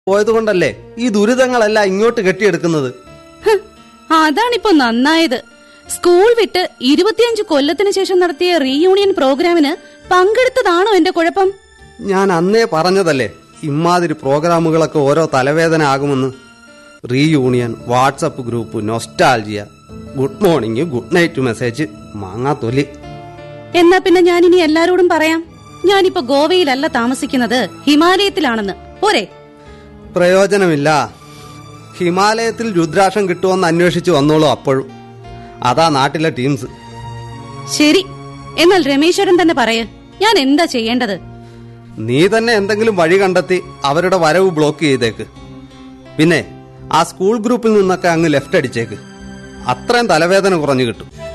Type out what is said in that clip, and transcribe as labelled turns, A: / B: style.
A: പോയതുകൊണ്ടല്ലേ ഈ ദുരിതങ്ങളെല്ലാം ഇങ്ങോട്ട് കെട്ടിയെടുക്കുന്നത്
B: ഹ്, അതാണിപ്പോ നന്നായത് സ്കൂൾ വിട്ട് ഇരുപത്തിയഞ്ച് കൊല്ലത്തിന് ശേഷം നടത്തിയ റീയൂണിയൻ പ്രോഗ്രാമിന് പങ്കെടുത്തതാണോ എന്റെ കുഴപ്പം
A: ഞാൻ അന്നേ പറഞ്ഞതല്ലേ ഇമാതിരി പ്രോഗ്രാമുകളൊക്കെ ഓരോ തലവേദന ആകുമെന്ന് reunion WhatsApp group nostalgia good morning good night message മാങ്ങാ തൊലി
B: എന്നാ പിന്നെ ഞാൻ ഇനി എല്ലാരോടും പറയാം ഞാനിപ്പോ ഗോവയിലല്ല താമസിക്കുന്നത് ഹിമാലയത്തിലാണെന്ന് പോരെ
A: പ്രയോജനമില്ല ഹിമാലയത്തിൽ രുദ്രാക്ഷം കിട്ടുമെന്ന് അന്വേഷിച്ച് വന്നോളൂ അപ്പോഴും അതാ നാട്ടിലെ ടീംസ്
B: ശരി എന്നാൽ രമേശ്വരൻ തന്നെ പറയ് ഞാൻ എന്താ ചെയ്യേണ്ടത്
A: നീ തന്നെ എന്തെങ്കിലും വഴി കണ്ടെത്തി അവരുടെ വരവ് ബ്ലോക്ക് ചെയ്തേക്ക് പിന്നെ ആ സ്കൂൾ ഗ്രൂപ്പിൽ നിന്നൊക്കെ അങ്ങ് ലെഫ്റ്റ് അടിച്ചേക്ക് അത്രയും തലവേദന കുറഞ്ഞു കിട്ടും